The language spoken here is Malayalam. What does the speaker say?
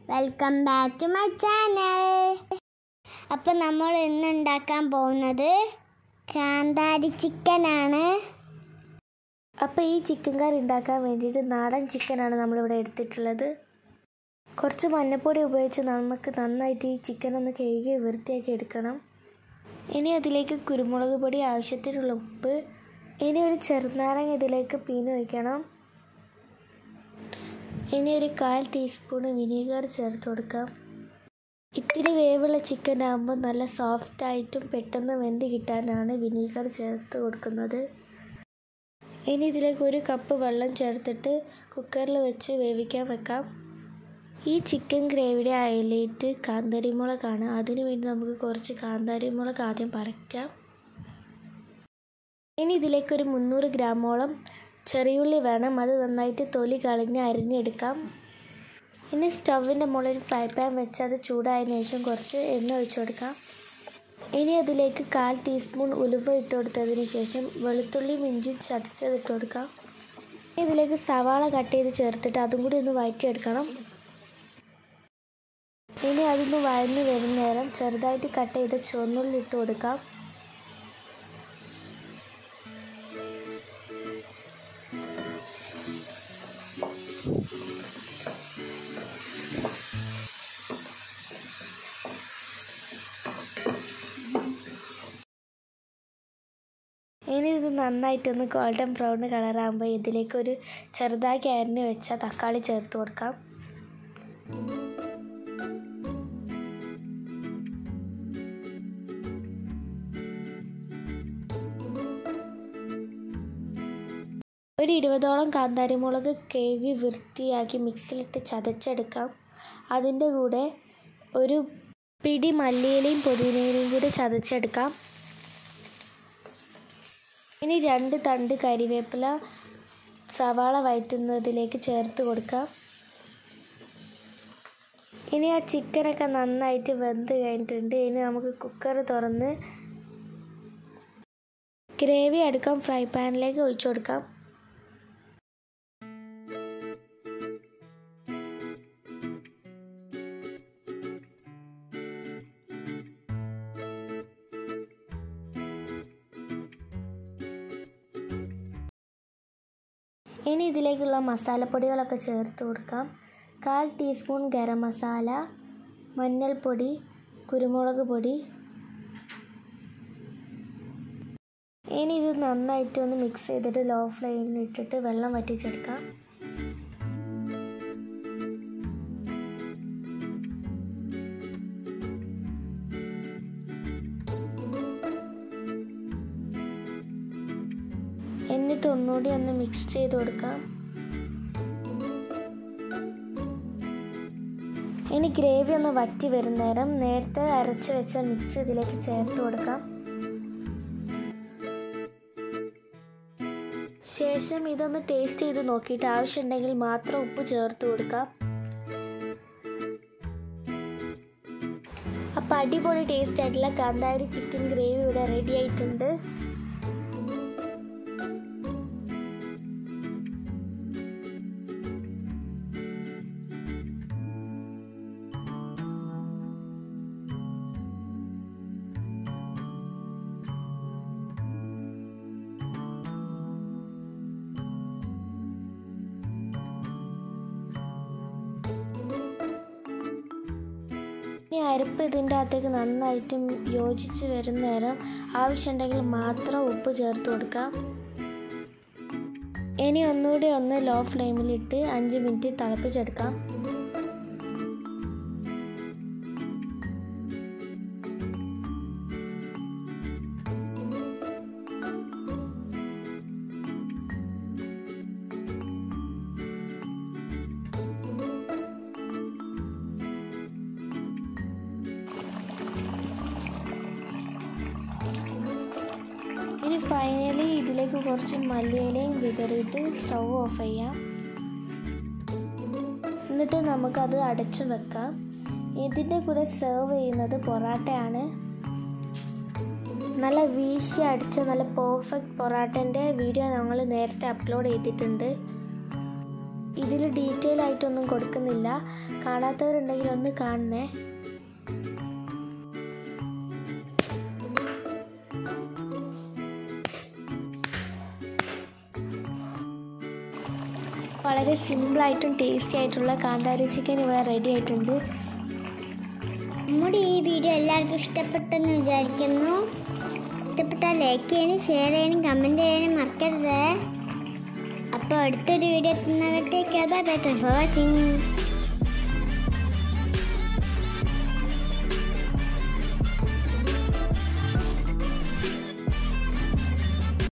welcome back to my channel അപ്പം നമ്മൾ ഇന്ന് ഉണ്ടാക്കാൻ പോകുന്നത് കാന്താരി ചിക്കനാണ് അപ്പോൾ ഈ ചിക്കൻ കറി ഉണ്ടാക്കാൻ വേണ്ടിയിട്ട് നാടൻ ചിക്കനാണ് നമ്മളിവിടെ എടുത്തിട്ടുള്ളത് കുറച്ച് മഞ്ഞൾപ്പൊടി ഉപയോഗിച്ച് നമുക്ക് നന്നായിട്ട് ഈ ചിക്കൻ ഒന്ന് കഴുകി വൃത്തിയാക്കി എടുക്കണം ഇനി അതിലേക്ക് കുരുമുളക് പൊടി ആവശ്യത്തിനുള്ള ഉപ്പ് ഇനി ഒരു ചെറുനാരങ്ങ ഇതിലേക്ക് പീന് വയ്ക്കണം ഇനി ഒരു കാൽ ടീസ്പൂണ് വിനീഗർ ചേർത്ത് കൊടുക്കാം ഇത്തിരി വേവുള്ള ചിക്കൻ ആകുമ്പോൾ നല്ല സോഫ്റ്റ് ആയിട്ടും പെട്ടെന്ന് വെന്ത് കിട്ടാനാണ് വിനീഗർ ചേർത്ത് കൊടുക്കുന്നത് ഇനി ഇതിലേക്ക് ഒരു കപ്പ് വെള്ളം ചേർത്തിട്ട് കുക്കറിൽ വെച്ച് വേവിക്കാൻ വെക്കാം ഈ ചിക്കൻ ഗ്രേവിയുടെ ഹൈലൈറ്റ് കാന്താരിമുളകാണ് അതിനു വേണ്ടി നമുക്ക് കുറച്ച് കാന്താരിമുളക് ആദ്യം പറിക്കാം ഇനി ഇതിലേക്ക് ഒരു മുന്നൂറ് ഗ്രാമോളം ചെറിയുള്ളി വേണം അത് നന്നായിട്ട് തൊലി കളഞ്ഞ് അരിഞ്ഞെടുക്കാം ഇനി സ്റ്റൗവിൻ്റെ മുകളിൽ ഒരു ഫ്രൈ പാൻ വെച്ച് അത് ചൂടായതിനു ശേഷം കുറച്ച് എണ്ണ ഒഴിച്ചു കൊടുക്കാം ഇനി അതിലേക്ക് കാൽ ടീസ്പൂൺ ഉലുവ ഇട്ട് കൊടുത്തതിന് ശേഷം വെളുത്തുള്ളിയും ഇഞ്ചിയും ചതച്ചത് ഇട്ട് കൊടുക്കാം ഇതിലേക്ക് സവാള കട്ട് ചെയ്ത് ചേർത്തിട്ട് അതും കൂടി ഒന്ന് വഴറ്റിയെടുക്കണം ഇനി അതൊന്ന് വഴഞ്ഞു വരുന്ന നേരം ചെറുതായിട്ട് കട്ട് ചെയ്ത് ചുവന്നുള്ളി ഇട്ട് കൊടുക്കാം ഇനി ഇത് നന്നായിട്ടൊന്ന് ഗോൾഡൻ ബ്രൗൺ കളറാകുമ്പോൾ ഇതിലേക്ക് ഒരു ചെറുതാക്കി അരിഞ്ഞ് വെച്ച തക്കാളി ചേർത്ത് കൊടുക്കാം ഒരു ഇരുപതോളം കാന്താരിമുളക് കേകി വൃത്തിയാക്കി മിക്സിയിലിട്ട് ചതച്ചെടുക്കാം അതിൻ്റെ കൂടെ ഒരു പിടി മല്ലിയിലയും പുതിനയിലയും കൂടി ചതച്ചെടുക്കാം ഇനി രണ്ട് തണ്ട് കരിവേപ്പില സവാള വയറ്റുന്നതിലേക്ക് ചേർത്ത് കൊടുക്കാം ഇനി ആ ചിക്കനൊക്കെ നന്നായിട്ട് വെന്ത് കഴിഞ്ഞിട്ടുണ്ട് ഇനി നമുക്ക് കുക്കർ തുറന്ന് ഗ്രേവി എടുക്കാം ഫ്രൈ പാനിലേക്ക് ഒഴിച്ചു കൊടുക്കാം ഇനി ഇതിലേക്കുള്ള മസാലപ്പൊടികളൊക്കെ ചേർത്ത് കൊടുക്കാം കാൽ ടീസ്പൂൺ ഗരം മസാല മഞ്ഞൾപ്പൊടി കുരുമുളക് പൊടി ഇനി ഇത് നന്നായിട്ട് ഒന്ന് മിക്സ് ചെയ്തിട്ട് ലോ ഫ്ലെയിമിൽ ഇട്ടിട്ട് വെള്ളം വറ്റിച്ചെടുക്കാം എന്നിട്ട് ഒന്നുകൂടി ഒന്ന് മിക്സ് ചെയ്ത് കൊടുക്കാം ഇനി ഗ്രേവി ഒന്ന് വറ്റി വരുന്ന നേരം നേരത്തെ അരച്ച് വെച്ച മിക്സ് ഇതിലേക്ക് ചേർത്ത് കൊടുക്കാം ശേഷം ഇതൊന്ന് ടേസ്റ്റ് ചെയ്ത് നോക്കിയിട്ട് ആവശ്യമുണ്ടെങ്കിൽ മാത്രം ഉപ്പ് ചേർത്ത് കൊടുക്കാം അപ്പം അടിപൊളി ടേസ്റ്റ് ആയിട്ടുള്ള കാന്താരി ചിക്കൻ ഗ്രേവി ഇവിടെ റെഡി ആയിട്ടുണ്ട് ഇനി അരപ്പ് ഇതിൻ്റെ അകത്തേക്ക് നന്നായിട്ടും യോജിച്ച് വരുന്ന നേരം ആവശ്യമുണ്ടെങ്കിൽ മാത്രം ഉപ്പ് ചേർത്ത് കൊടുക്കാം ഇനി ഒന്നുകൂടി ഒന്ന് ലോ ഫ്ലെയിമിലിട്ട് അഞ്ച് മിനിറ്റ് തിളപ്പിച്ചെടുക്കാം ഇനി ഫൈനലി ഇതിലേക്ക് കുറച്ച് മല്ലിയിലയും വിതറിയിട്ട് സ്റ്റൗ ഓഫ് ചെയ്യാം എന്നിട്ട് നമുക്കത് അടച്ചു വെക്കാം ഇതിൻ്റെ കൂടെ സെർവ് ചെയ്യുന്നത് പൊറാട്ടയാണ് നല്ല വീശി അടിച്ച നല്ല പെർഫെക്റ്റ് പൊറാട്ടൻ്റെ വീഡിയോ ഞങ്ങൾ നേരത്തെ അപ്ലോഡ് ചെയ്തിട്ടുണ്ട് ഇതിൽ ഡീറ്റെയിൽ ആയിട്ടൊന്നും കൊടുക്കുന്നില്ല കാണാത്തവരുണ്ടെങ്കിൽ ഒന്ന് കാണണേ വളരെ സിമ്പിളായിട്ടും ടേസ്റ്റി ആയിട്ടുള്ള കാന്താരി ചിക്കൻ ഇവിടെ റെഡി ആയിട്ടുണ്ട് നമ്മുടെ ഈ വീഡിയോ എല്ലാവർക്കും ഇഷ്ടപ്പെട്ടെന്ന് വിചാരിക്കുന്നു ഇഷ്ടപ്പെട്ടാൽ ലൈക്ക് ചെയ്യാനും ഷെയർ ചെയ്യാനും കമൻറ്റ് ചെയ്യാനും മറക്കരുത് അപ്പോൾ അടുത്തൊരു വീഡിയോ എത്തുന്നവരത്തേക്ക് ബൈ ബൈ ഫോർ വാച്ചിങ്